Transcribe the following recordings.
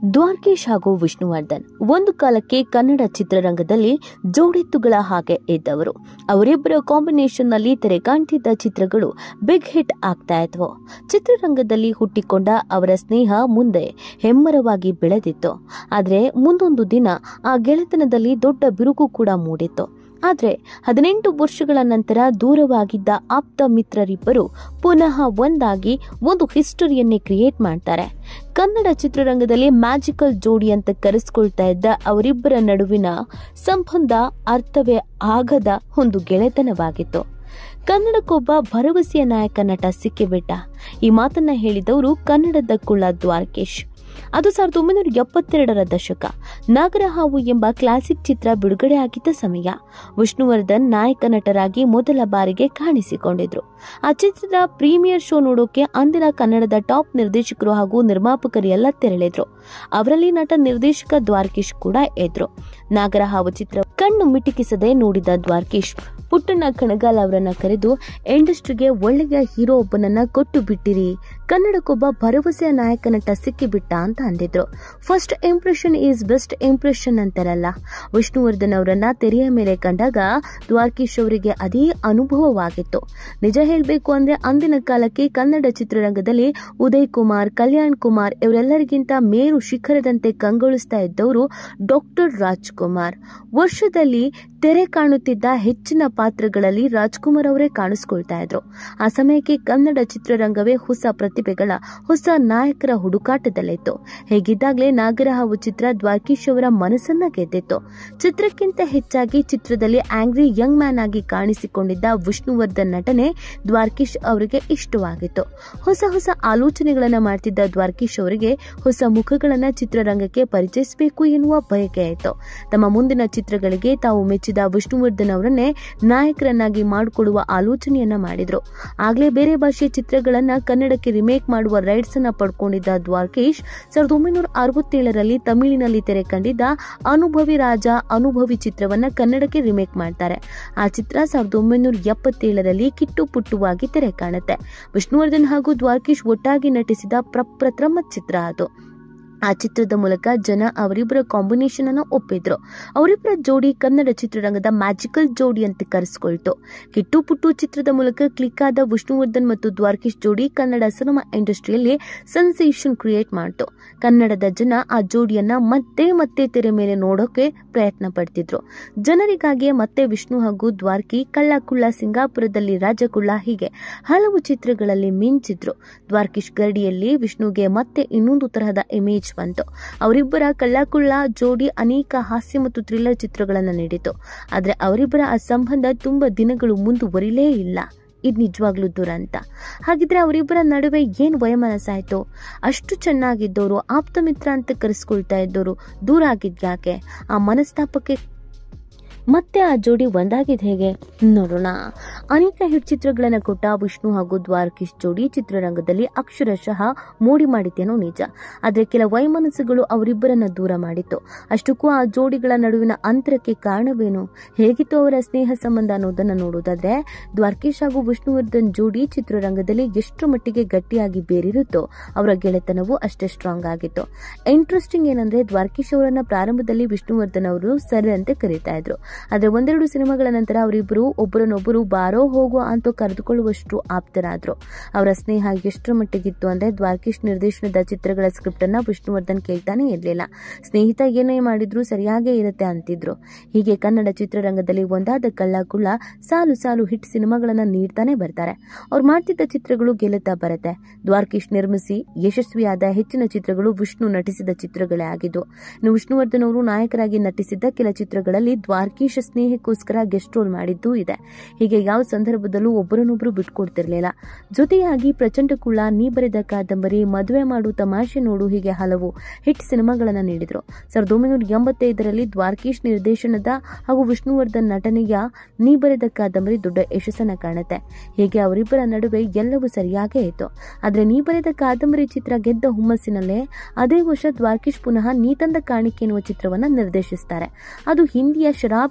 ದ್ವಾರಕೀಶ್ ಹಾಗೂ ವಿಷ್ಣುವರ್ಧನ್ ಒಂದು ಕಾಲಕ್ಕೆ ಕನ್ನಡ ಚಿತ್ರರಂಗದಲ್ಲಿ ಜೋಡೆತ್ತುಗಳ ಹಾಗೆ ಇದ್ದವರು ಅವರಿಬ್ಬರ ಕಾಂಬಿನೇಷನ್ ನಲ್ಲಿ ತೆರೆ ಕಾಣ್ತಿದ್ದ ಚಿತ್ರಗಳು ಬಿಗ್ ಹಿಟ್ ಆಗ್ತಾ ಇದ್ವು ಚಿತ್ರರಂಗದಲ್ಲಿ ಹುಟ್ಟಿಕೊಂಡ ಅವರ ಸ್ನೇಹ ಮುಂದೆ ಹೆಮ್ಮರವಾಗಿ ಬೆಳೆದಿತ್ತು ಆದರೆ ಮುಂದೊಂದು ದಿನ ಆ ಗೆಳೆತನದಲ್ಲಿ ದೊಡ್ಡ ಬಿರುಕು ಕೂಡ ಮೂಡಿತ್ತು ಆದರೆ ಹದಿನೆಂಟು ವರ್ಷಗಳ ನಂತರ ದೂರವಾಗಿದ್ದ ಆಪ್ತ ಮಿತ್ರರಿಬ್ಬರು ಪುನಃ ಒಂದಾಗಿ ಒಂದು ಹಿಸ್ಟರಿಯನ್ನೇ ಕ್ರಿಯೇಟ್ ಮಾಡ್ತಾರೆ ಕನ್ನಡ ಚಿತ್ರರಂಗದಲ್ಲಿ ಮ್ಯಾಜಿಕಲ್ ಜೋಡಿ ಅಂತ ಕರೆಸ್ಕೊಳ್ತಾ ಇದ್ದ ಅವರಿಬ್ಬರ ನಡುವಿನ ಸಂಬಂಧ ಅರ್ಥವೇ ಆಗದ ಒಂದು ಗೆಳೆತನವಾಗಿತ್ತು ಕನ್ನಡಕ್ಕೊಬ್ಬ ಭರವಸೆಯ ನಾಯಕ ನಟ ಸಿಕ್ಕಿಬಿಟ್ಟ ಈ ಮಾತನ್ನ ಹೇಳಿದವರು ಕನ್ನಡದ ಕುಳ್ಳ ದ್ವಾರಕೇಶ್ ಅದು ಸಾವಿರದ ಒಂಬೈನೂರ ಎಪ್ಪತ್ತೆರಡರ ದಶಕ ನಾಗರಹಾವು ಎಂಬ ಕ್ಲಾಸಿಕ್ ಚಿತ್ರ ಬಿಡುಗಡೆ ಆಗಿದ್ದ ಸಮಯ ವಿಷ್ಣುವರ್ಧನ್ ನಾಯಕ ನಟರಾಗಿ ಮೊದಲ ಬಾರಿಗೆ ಕಾಣಿಸಿಕೊಂಡಿದ್ರು ಆ ಚಿತ್ರದ ಪ್ರೀಮಿಯರ್ ಶೋ ನೋಡೋಕೆ ಅಂದಿನ ಕನ್ನಡದ ಟಾಪ್ ನಿರ್ದೇಶಕರು ಹಾಗೂ ನಿರ್ಮಾಪಕರು ಎಲ್ಲ ತೆರಳಿದ್ರು ಅವರಲ್ಲಿ ನಟ ನಿರ್ದೇಶಕ ದ್ವಾರಕೀಶ್ ಕೂಡ ಇದ್ರು ನಾಗರಹಾವು ಚಿತ್ರ ಕಣ್ಣು ಮಿಟಿಕಿಸದೆ ನೋಡಿದ ದ್ವಾರಕೀಶ್ ಪುಟ್ಟಣ್ಣ ಕಣಗಾಲ್ ಅವರನ್ನ ಕರೆದು ಇಂಡಸ್ಟ್ರಿಗೆ ಒಳ್ಳೆಯ ಹೀರೋ ಒಬ್ಬನನ್ನ ಕೊಟ್ಟು ಬಿಟ್ಟಿರಿ ಕನ್ನಡಕ್ಕೊಬ್ಬ ಭರವಸೆಯ ನಾಯಕ ನಟ ಸಿಕ್ಕಿಬಿಟ್ಟ ಅಂತ ಅಂದಿದ್ರು first impression is best impression ಅಂತಾರಲ್ಲ ವಿಷ್ಣುವರ್ಧನ್ ಅವರನ್ನ ತೆರೆಯ ಮೇಲೆ ಕಂಡಾಗ ದ್ವಾರಕೀಶ್ ಅವರಿಗೆ ಅದೇ ಅನುಭವವಾಗಿತ್ತು ನಿಜ ಹೇಳಬೇಕು ಅಂದ್ರೆ ಅಂದಿನ ಕಾಲಕ್ಕೆ ಕನ್ನಡ ಚಿತ್ರರಂಗದಲ್ಲಿ ಉದಯ್ ಕುಮಾರ್ ಕಲ್ಯಾಣ್ ಕುಮಾರ್ ಇವರೆಲ್ಲರಿಗಿಂತ ಮೇರು ಶಿಖರದಂತೆ ಕಂಗೊಳಿಸ್ತಾ ಇದ್ದವರು ಡಾಕ್ಟರ್ ರಾಜ್ಕುಮಾರ್ ವರ್ಷದಲ್ಲಿ ತೆರೆ ಕಾಣುತ್ತಿದ್ದ ಹೆಚ್ಚಿನ ಪಾತ್ರಗಳಲ್ಲಿ ರಾಜ್ಕುಮಾರ್ ಅವರೇ ಕಾಣಿಸ್ಕೊಳ್ತಾ ಇದ್ರು ಆ ಸಮಯಕ್ಕೆ ಕನ್ನಡ ಚಿತ್ರರಂಗವೇ ಹೊಸ ಪ್ರತಿಭೆಗಳ ಹೊಸ ನಾಯಕರ ಹುಡುಕಾಟದಲ್ಲಿತ್ತು ಹೇಗಿದ್ದಾಗಲೇ ನಾಗರಹಾವು ಚಿತ್ರ ದ್ವಾರಕೀಶ್ ಅವರ ಮನಸ್ಸನ್ನ ಗೆದ್ದಿತ್ತು ಚಿತ್ರಕ್ಕಿಂತ ಹೆಚ್ಚಾಗಿ ಚಿತ್ರದಲ್ಲಿ ಆಂಗ್ರಿ ಯಂಗ್ ಮ್ಯಾನ್ ಆಗಿ ಕಾಣಿಸಿಕೊಂಡಿದ್ದ ವಿಷ್ಣುವರ್ಧನ್ ನಟನೆ ದ್ವಾರಕೀಶ್ ಅವರಿಗೆ ಇಷ್ಟವಾಗಿತ್ತು ಹೊಸ ಹೊಸ ಆಲೋಚನೆಗಳನ್ನ ಮಾಡ್ತಿದ್ದ ದ್ವಾರಕೀಶ್ ಅವರಿಗೆ ಹೊಸ ಮುಖಗಳನ್ನ ಚಿತ್ರರಂಗಕ್ಕೆ ಪರಿಚಯಿಸಬೇಕು ಎನ್ನುವ ಬಯಕೆ ಇತ್ತು ತಮ್ಮ ಮುಂದಿನ ಚಿತ್ರಗಳಿಗೆ ತಾವು ಮೆಚ್ಚಿದ ವಿಷ್ಣುವರ್ಧನ್ ಅವರನ್ನೇ ನಾಯಕರನ್ನಾಗಿ ಮಾಡಿಕೊಳ್ಳುವ ಆಲೋಚನೆಯನ್ನ ಮಾಡಿದ್ರು ಆಗ್ಲೇ ಬೇರೆ ಭಾಷೆಯ ಚಿತ್ರಗಳನ್ನ ಕನ್ನಡಕ್ಕೆ ರಿಮೇಕ್ ಮಾಡುವ ರೈಟ್ಸ್ ಅನ್ನ ಪಡ್ಕೊಂಡಿದ್ದ ದ್ವಾರಕೀಶ್ ಸಾವಿರದ ಒಂಬೈನೂರ ಅರವತ್ತೇಳರಲ್ಲಿ ತಮಿಳಿನಲ್ಲಿ ತೆರೆ ಕಂಡಿದ್ದ ಅನುಭವಿ ರಾಜ ಅನುಭವಿ ಚಿತ್ರವನ್ನ ಕನ್ನಡಕ್ಕೆ ರಿಮೇಕ್ ಮಾಡ್ತಾರೆ ಆ ಚಿತ್ರ ಸಾವಿರದ ಒಂಬೈನೂರ ಎಪ್ಪತ್ತೇಳರಲ್ಲಿ ಕಿಟ್ಟು ಪುಟ್ಟುವಾಗಿ ತೆರೆ ಕಾಣುತ್ತೆ ವಿಷ್ಣುವರ್ಧನ್ ಹಾಗೂ ದ್ವಾರಕೀಶ್ ಒಟ್ಟಾಗಿ ನಟಿಸಿದ ಪ್ರಪ್ರಥಮ ಚಿತ್ರ ಅದು ಆ ಚಿತ್ರದ ಮೂಲಕ ಜನ ಅವರಿಬ್ಬರ ಕಾಂಬಿನೇಷನ್ ಅನ್ನ ಒಪ್ಪಿದ್ರು ಅವರಿಬ್ಬರ ಜೋಡಿ ಕನ್ನಡ ಚಿತ್ರರಂಗದ ಮ್ಯಾಜಿಕಲ್ ಜೋಡಿ ಅಂತ ಕರೆಸ್ಕೊಳ್ತು ಕಿಟ್ಟು ಪುಟ್ಟು ಚಿತ್ರದ ಮೂಲಕ ಕ್ಲಿಕ್ ಆದ ವಿಷ್ಣುವರ್ಧನ್ ಮತ್ತು ದ್ವಾರಕೀಶ್ ಜೋಡಿ ಕನ್ನಡ ಸಿನಿಮಾ ಇಂಡಸ್ಟ್ರಿಯಲ್ಲಿ ಸೆನ್ಸೇಷನ್ ಕ್ರಿಯೇಟ್ ಮಾಡ್ತು ಕನ್ನಡದ ಜನ ಆ ಜೋಡಿಯನ್ನ ಮತ್ತೆ ಮತ್ತೆ ತೆರೆ ಮೇಲೆ ನೋಡೋಕೆ ಪ್ರಯತ್ನ ಪಡ್ತಿದ್ರು ಜನರಿಗಾಗಿ ಮತ್ತೆ ವಿಷ್ಣು ಹಾಗೂ ದ್ವಾರಕಿ ಕಳ್ಳ ಕುಳ್ಳ ಸಿಂಗಾಪುರದಲ್ಲಿ ರಾಜಕುಳ್ಳ ಹೀಗೆ ಹಲವು ಚಿತ್ರಗಳಲ್ಲಿ ಮಿಂಚಿದ್ರು ದ್ವಾರಕೀಶ್ ಗರಡಿಯಲ್ಲಿ ವಿಷ್ಣುಗೆ ಮತ್ತೆ ಇನ್ನೊಂದು ತರಹದ ಇಮೇಜ್ ಬಂತು ಅವರಿಬ್ಬರ ಕಳ್ಳಕುಳ್ಳ ಜೋಡಿ ಅನೇಕ ಹಾಸ್ಯ ಮತ್ತು ಥ್ರಿಲ್ಲರ್ ಚಿತ್ರಗಳನ್ನು ನೀಡಿತು ಆದ್ರೆ ಅವರಿಬ್ಬರ ಆ ಸಂಬಂಧ ತುಂಬಾ ದಿನಗಳು ಮುಂದುವರಿಲೇ ಇಲ್ಲ ಇದು ನಿಜವಾಗ್ಲೂ ದುರಂತ ಹಾಗಿದ್ರೆ ಅವರಿಬ್ಬರ ನಡುವೆ ಏನ್ ವಯಮನಸ್ಸಾಯ್ತು ಅಷ್ಟು ಚೆನ್ನಾಗಿದ್ದವರು ಆಪ್ತ ಮಿತ್ರ ಅಂತ ಕರೆಸ್ಕೊಳ್ತಾ ಇದ್ದವರು ದೂರ ಆಗಿದ್ಯಾಕೆ ಆ ಮನಸ್ತಾಪಕ್ಕೆ ಮತ್ತೆ ಆ ಜೋಡಿ ಒಂದಾಗಿದ್ ಹೇಗೆ ನೋಡೋಣ ಅನೇಕ ಹಿಟ್ ಚಿತ್ರಗಳನ್ನ ಕೊಟ್ಟ ವಿಷ್ಣು ಹಾಗೂ ದ್ವಾರಕೀಶ್ ಜೋಡಿ ಚಿತ್ರರಂಗದಲ್ಲಿ ಅಕ್ಷರಶಃ ಮೋಡಿ ಮಾಡಿದ್ದೇನೋ ನಿಜ ಆದ್ರೆ ಕೆಲ ವೈಮನಸ್ಸುಗಳು ಅವರಿಬ್ಬರನ್ನ ದೂರ ಮಾಡಿತ್ತು ಅಷ್ಟಕ್ಕೂ ಆ ಜೋಡಿಗಳ ನಡುವಿನ ಅಂತರಕ್ಕೆ ಕಾರಣವೇನು ಹೇಗಿತ್ತು ಅವರ ಸ್ನೇಹ ಸಂಬಂಧ ಅನ್ನೋದನ್ನ ನೋಡೋದಾದ್ರೆ ದ್ವಾರಕೀಶ್ ಹಾಗೂ ವಿಷ್ಣುವರ್ಧನ್ ಜೋಡಿ ಚಿತ್ರರಂಗದಲ್ಲಿ ಎಷ್ಟು ಮಟ್ಟಿಗೆ ಗಟ್ಟಿಯಾಗಿ ಬೇರಿರುತ್ತೋ ಅವರ ಗೆಳೆತನವು ಅಷ್ಟೇ ಸ್ಟ್ರಾಂಗ್ ಆಗಿತ್ತು ಇಂಟ್ರೆಸ್ಟಿಂಗ್ ಏನಂದ್ರೆ ದ್ವಾರಕೀಶ್ ಅವರನ್ನ ಪ್ರಾರಂಭದಲ್ಲಿ ವಿಷ್ಣುವರ್ಧನ್ ಅವರು ಸರ್ ಅಂತ ಕರೀತಾ ಇದ್ರು ಆದ್ರೆ ಒಂದೆರಡು ಸಿನಿಮಾಗಳ ನಂತರ ಅವರಿಬ್ಬರು ಒಬ್ಬರನ್ನೊಬ್ಬರು ಬಾರೋ ಹೋಗೋ ಅಂತ ಕರೆದುಕೊಳ್ಳುವಷ್ಟು ಆಪ್ತರಾದ್ರು ಅವರ ಸ್ನೇಹ ಎಷ್ಟರ ಮಟ್ಟಿಗಿತ್ತು ಅಂದ್ರೆ ದ್ವಾರಕೀಶ್ ನಿರ್ದೇಶನದ ಚಿತ್ರಗಳ ಸ್ಕ್ರಿಪ್ಟ್ ಅನ್ನ ವಿಷ್ಣುವರ್ಧನ್ ಕೇಳ್ತಾನೆ ಇರ್ಲಿಲ್ಲ ಸ್ನೇಹಿತ ಏನೇ ಮಾಡಿದ್ರು ಸರಿಯಾಗೇ ಇರುತ್ತೆ ಅಂತಿದ್ರು ಹೀಗೆ ಕನ್ನಡ ಚಿತ್ರರಂಗದಲ್ಲಿ ಒಂದಾದ ಕಳ್ಳ ಕುಳ್ಳ ಸಾಲು ಸಾಲು ಹಿಟ್ ಸಿನಿಮಾಗಳನ್ನ ನೀಡ್ತಾನೆ ಬರ್ತಾರೆ ಅವ್ರು ಮಾಡ್ತಿದ್ದ ಚಿತ್ರಗಳು ಗೆಲ್ಲುತ್ತಾ ಬರುತ್ತೆ ದ್ವಾರಕೀಶ್ ನಿರ್ಮಿಸಿ ಯಶಸ್ವಿಯಾದ ಹೆಚ್ಚಿನ ಚಿತ್ರಗಳು ವಿಷ್ಣು ನಟಿಸಿದ ಚಿತ್ರಗಳೇ ಆಗಿದ್ದು ಇನ್ನು ವಿಷ್ಣುವರ್ಧನ್ ಅವರು ನಾಯಕರಾಗಿ ನಟಿಸಿದ್ದ ಕೆಲ ಚಿತ್ರಗಳಲ್ಲಿ ದ್ವಾರಕೀಶ್ ಸ್ನೇಹಕ್ಕೋಸ್ಕರ ಗೆಸ್ಟ್ ರೋಲ್ ಮಾಡಿದ್ದೂ ಇದೆ ಹೀಗೆ ಯಾವ ಸಂದರ್ಭದಲ್ಲೂ ಒಬ್ಬರನ್ನೊಬ್ಬರು ಬಿಟ್ಕೊಡ್ತಿರ್ಲಿಲ್ಲ ಜೊತೆಯಾಗಿ ಪ್ರಚಂಡ ಕುಳ್ಳ ನೀ ಬರೆದ ಕಾದಂಬರಿ ಮದುವೆ ಮಾಡು ತಮಾಷೆ ನೋಡು ಹೀಗೆ ಹಲವು ಹಿಟ್ ಸಿನಿಮಾಗಳನ್ನ ನೀಡಿದ್ರು ಸಾವಿರದ ಒಂಬೈನೂರ ಎಂಬತ್ತೈದರಲ್ಲಿ ದ್ವಾರಕೀಶ್ ನಿರ್ದೇಶನದ ಹಾಗೂ ವಿಷ್ಣುವರ್ಧನ್ ನಟನೆಯ ನೀ ಬರೆದ ಕಾದಂಬರಿ ದೊಡ್ಡ ಯಶಸ್ಸನ್ನ ಕಾಣುತ್ತೆ ಹೀಗೆ ಅವರಿಬ್ಬರ ನಡುವೆ ಎಲ್ಲವೂ ಸರಿಯಾಗೇ ಇತ್ತು ಆದ್ರೆ ನೀ ಬರೆದ ಕಾದಂಬರಿ ಚಿತ್ರ ಗೆದ್ದ ಹುಮ್ಮಸ್ಸಿನಲ್ಲೇ ಅದೇ ವರ್ಷ ದ್ವಾರಕೀಶ್ ಪುನಃ ನೀ ತಂದ ಕಾಣಿಕೆ ಎನ್ನುವ ಚಿತ್ರವನ್ನ ನಿರ್ದೇಶಿಸ್ತಾರೆ ಅದು ಹಿಂದಿಯ ಶರಾಬಿ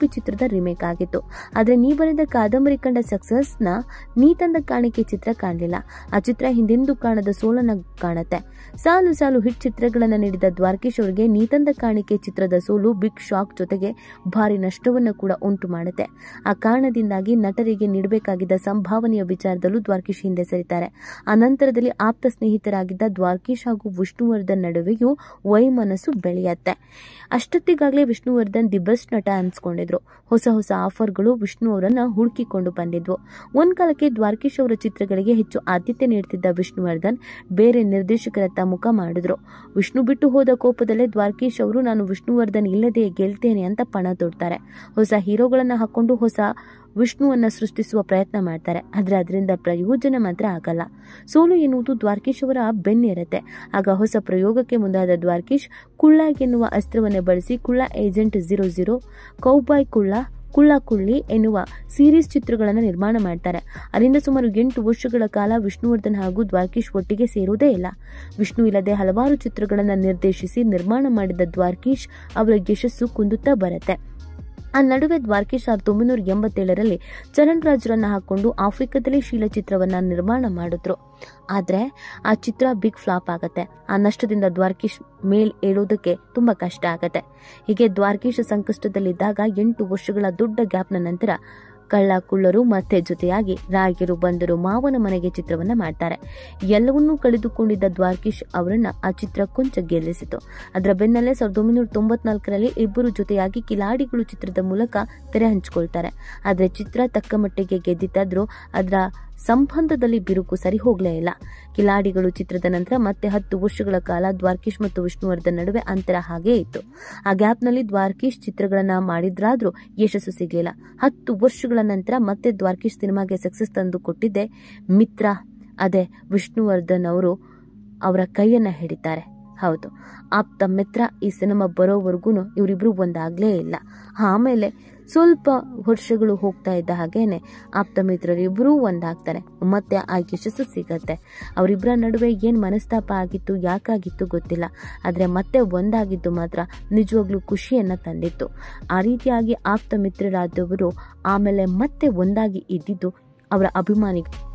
ಗುಲಾಬಿ ಚಿತ್ರದ ರಿಮೇಕ್ ಆಗಿತ್ತು ಆದ್ರೆ ನೀ ಬರೆದ ಕಾದಂಬರಿ ಕಂಡ ಸಕ್ಸಸ್ನ ನೀ ತಂದ ಕಾಣಿಕೆ ಚಿತ್ರ ಕಾಣಲಿಲ್ಲ ಆ ಚಿತ್ರ ಹಿಂದೆಂದೂ ಕಾಣದ ಸೋಲನ್ನ ಕಾಣುತ್ತೆ ಸಾಲು ಸಾಲು ಹಿಟ್ ಚಿತ್ರಗಳನ್ನ ನೀಡಿದ ದ್ವಾರಕೀಶ್ ಅವರಿಗೆ ನೀ ತಂದ ಕಾಣಿಕೆ ಚಿತ್ರದ ಸೋಲು ಬಿಗ್ ಶಾಕ್ ಜೊತೆಗೆ ಭಾರಿ ನಷ್ಟವನ್ನು ಕೂಡ ಉಂಟು ಮಾಡುತ್ತೆ ಆ ಕಾರಣದಿಂದಾಗಿ ನಟರಿಗೆ ನೀಡಬೇಕಾಗಿದ್ದ ಸಂಭಾವನೆಯ ವಿಚಾರದಲ್ಲೂ ದ್ವಾರಕೀಶ್ ಹಿಂದೆ ಸರಿತಾರೆ ಆ ನಂತರದಲ್ಲಿ ಆಪ್ತ ಸ್ನೇಹಿತರಾಗಿದ್ದ ದ್ವಾರಕೀಶ್ ಹಾಗೂ ವಿಷ್ಣುವರ್ಧನ್ ನಡುವೆಯೂ ವೈಮನಸ್ಸು ಬೆಳೆಯತ್ತೆ ಅಷ್ಟೊತ್ತಿಗಾಗಲೇ ವಿಷ್ಣುವರ್ಧನ್ ದಿ ಬೆಸ್ಟ್ ನಟ ಅನ್ಸ್ಕೊಂಡಿದ್ರು ಹೊಸ ಹೊಸ ಆಫರ್ಗಳು ವಿಷ್ಣು ಅವರನ್ನ ಹುಡುಕಿಕೊಂಡು ಬಂದಿದ್ವು ಒಂದ್ ಕಾಲಕ್ಕೆ ದ್ವಾರಕೀಶ್ ಅವರ ಚಿತ್ರಗಳಿಗೆ ಹೆಚ್ಚು ಆದ್ಯತೆ ನೀಡುತ್ತಿದ್ದ ವಿಷ್ಣುವರ್ಧನ್ ಬೇರೆ ನಿರ್ದೇಶಕರತ್ತ ಮುಖ ಮಾಡಿದ್ರು ವಿಷ್ಣು ಬಿಟ್ಟು ಹೋದ ಕೋಪದಲ್ಲೇ ದ್ವಾರಕೀಶ್ ಅವರು ನಾನು ವಿಷ್ಣುವರ್ಧನ್ ಇಲ್ಲದೆ ಗೆಲ್ತೇನೆ ಅಂತ ಪಣ ತೊಡ್ತಾರೆ ಹೊಸ ಹೀರೋಗಳನ್ನ ಹಾಕೊಂಡು ಹೊಸ ವಿಷ್ಣುವನ್ನ ಸೃಷ್ಟಿಸುವ ಪ್ರಯತ್ನ ಮಾಡ್ತಾರೆ ಆದ್ರೆ ಅದರಿಂದ ಪ್ರಯೋಜನ ಮಾತ್ರ ಆಗಲ್ಲ ಸೋಲು ಎನ್ನುವುದು ದ್ವಾರಕೀಶ್ ಅವರ ಬೆನ್ನಿರುತ್ತೆ ಆಗ ಹೊಸ ಪ್ರಯೋಗಕ್ಕೆ ಮುಂದಾದ ದ್ವಾರಕೀಶ್ ಕುಳ್ಳ ಎನ್ನುವ ಅಸ್ತ್ರವನ್ನೇ ಬಳಸಿ ಕುಳ್ಳ ಏಜೆಂಟ್ ಜೀರೋ ಜೀರೋ ಕೌಬಾಯ್ ಕುಳ್ಳ ಕುಳ್ಳ ಕುಳ್ಳಿ ಎನ್ನುವ ಸೀರೀಸ್ ಚಿತ್ರಗಳನ್ನು ನಿರ್ಮಾಣ ಮಾಡ್ತಾರೆ ಅಲ್ಲಿಂದ ಸುಮಾರು ಎಂಟು ವರ್ಷಗಳ ಕಾಲ ವಿಷ್ಣುವರ್ಧನ್ ಹಾಗೂ ದ್ವಾರಕೀಶ್ ಒಟ್ಟಿಗೆ ಸೇರುವುದೇ ಇಲ್ಲ ವಿಷ್ಣು ಇಲ್ಲದೆ ಹಲವಾರು ಚಿತ್ರಗಳನ್ನು ನಿರ್ದೇಶಿಸಿ ನಿರ್ಮಾಣ ಮಾಡಿದ ದ್ವಾರಕೀಶ್ ಅವರ ಯಶಸ್ಸು ಕುಂದುತ್ತಾ ಬರುತ್ತೆ ಆ ನಡುವೆ ದ್ವಾರಕೀಶ್ ಸಾವಿರದ ಒಂಬೈನೂರ ಎಂಬತ್ತೇಳರಲ್ಲಿ ಚರಣ್ ರಾಜ್ರನ್ನ ಹಾಕೊಂಡು ಆಫ್ರಿಕಾದಲ್ಲಿ ಶೀಲ ಚಿತ್ರವನ್ನ ನಿರ್ಮಾಣ ಮಾಡಿದ್ರು ಆದ್ರೆ ಆ ಚಿತ್ರ ಬಿಗ್ ಫ್ಲಾಪ್ ಆಗತ್ತೆ ಆ ನಷ್ಟದಿಂದ ದ್ವಾರಕೀಶ್ ಮೇಲ್ ಏಳೋದಕ್ಕೆ ತುಂಬಾ ಕಷ್ಟ ಆಗತ್ತೆ ಹೀಗೆ ದ್ವಾರಕೀಶ್ ಸಂಕಷ್ಟದಲ್ಲಿದ್ದಾಗ ಎಂಟು ವರ್ಷಗಳ ದೊಡ್ಡ ಗ್ಯಾಪ್ನ ನಂತರ ಕಳ್ಳ ಕುಳ್ಳರು ಮತ್ತೆ ಜೊತೆಯಾಗಿ ರಾಯರು ಬಂದರು ಮಾವನ ಮನೆಗೆ ಚಿತ್ರವನ್ನ ಮಾಡ್ತಾರೆ ಎಲ್ಲವನ್ನೂ ಕಳೆದುಕೊಂಡಿದ್ದ ದ್ವಾರಕೀಶ್ ಅವರನ್ನ ಆ ಚಿತ್ರ ಕೊಂಚ ಗೆಲ್ಲಿಸಿತು ಅದರ ಬೆನ್ನಲ್ಲೇ ಸಾವಿರದ ಒಂಬೈನೂರ ತೊಂಬತ್ನಾಲ್ಕರಲ್ಲಿ ಇಬ್ಬರು ಜೊತೆಯಾಗಿ ಕಿಲಾಡಿಗಳು ಚಿತ್ರದ ಮೂಲಕ ತೆರೆ ಹಂಚಿಕೊಳ್ತಾರೆ ಆದ್ರೆ ಚಿತ್ರ ತಕ್ಕ ಮಟ್ಟಿಗೆ ಗೆದ್ದಿತ್ತಾದ್ರೂ ಅದರ ಸಂಬಂಧದಲ್ಲಿ ಬಿರುಕು ಸರಿ ಹೋಗ್ಲೇ ಇಲ್ಲ ಕಿಲಾಡಿಗಳು ಚಿತ್ರದ ನಂತರ ಮತ್ತೆ ಹತ್ತು ವರ್ಷಗಳ ಕಾಲ ದ್ವಾರಕೀಶ್ ಮತ್ತು ವಿಷ್ಣುವರ್ಧನ್ ನಡುವೆ ಅಂತರ ಹಾಗೇ ಇತ್ತು ಆ ಗ್ಯಾಪ್ನಲ್ಲಿ ದ್ವಾರಕೀಶ್ ಚಿತ್ರಗಳನ್ನ ಮಾಡಿದ್ರಾದ್ರೂ ಯಶಸ್ಸು ಸಿಗ್ಲಿಲ್ಲ ಹತ್ತು ವರ್ಷಗಳ ನಂತರ ಮತ್ತೆ ದ್ವಾರಕೀಶ್ ಸಿನಿಮಾಗೆ ಸಕ್ಸಸ್ ತಂದು ಕೊಟ್ಟಿದ್ದೆ ಮಿತ್ರ ಅದೇ ವಿಷ್ಣುವರ್ಧನ್ ಅವರು ಅವರ ಕೈಯನ್ನ ಹಿಡಿತಾರೆ ಹೌದು ಆಪ್ತ ಮಿತ್ರ ಈ ಸಿನಿಮಾ ಬರೋವರೆಗೂ ಇವರಿಬ್ರು ಒಂದಾಗ್ಲೇ ಇಲ್ಲ ಆಮೇಲೆ ಸ್ವಲ್ಪ ವರ್ಷಗಳು ಹೋಗ್ತಾ ಇದ್ದ ಹಾಗೇನೆ ಆಪ್ತ ಮಿತ್ರರಿಬ್ಬರೂ ಒಂದಾಗ್ತಾರೆ ಮತ್ತೆ ಆ ಯಶಸ್ಸು ಸಿಗತ್ತೆ ಅವರಿಬ್ಬರ ನಡುವೆ ಏನ್ ಮನಸ್ತಾಪ ಆಗಿತ್ತು ಯಾಕಾಗಿತ್ತು ಗೊತ್ತಿಲ್ಲ ಆದ್ರೆ ಮತ್ತೆ ಒಂದಾಗಿದ್ದು ಮಾತ್ರ ನಿಜವಾಗ್ಲೂ ಖುಷಿಯನ್ನ ತಂದಿತ್ತು ಆ ರೀತಿಯಾಗಿ ಆಪ್ತ ಮಿತ್ರರಾದವರು ಆಮೇಲೆ ಮತ್ತೆ ಒಂದಾಗಿ ಇದ್ದಿದ್ದು ಅವರ ಅಭಿಮಾನಿ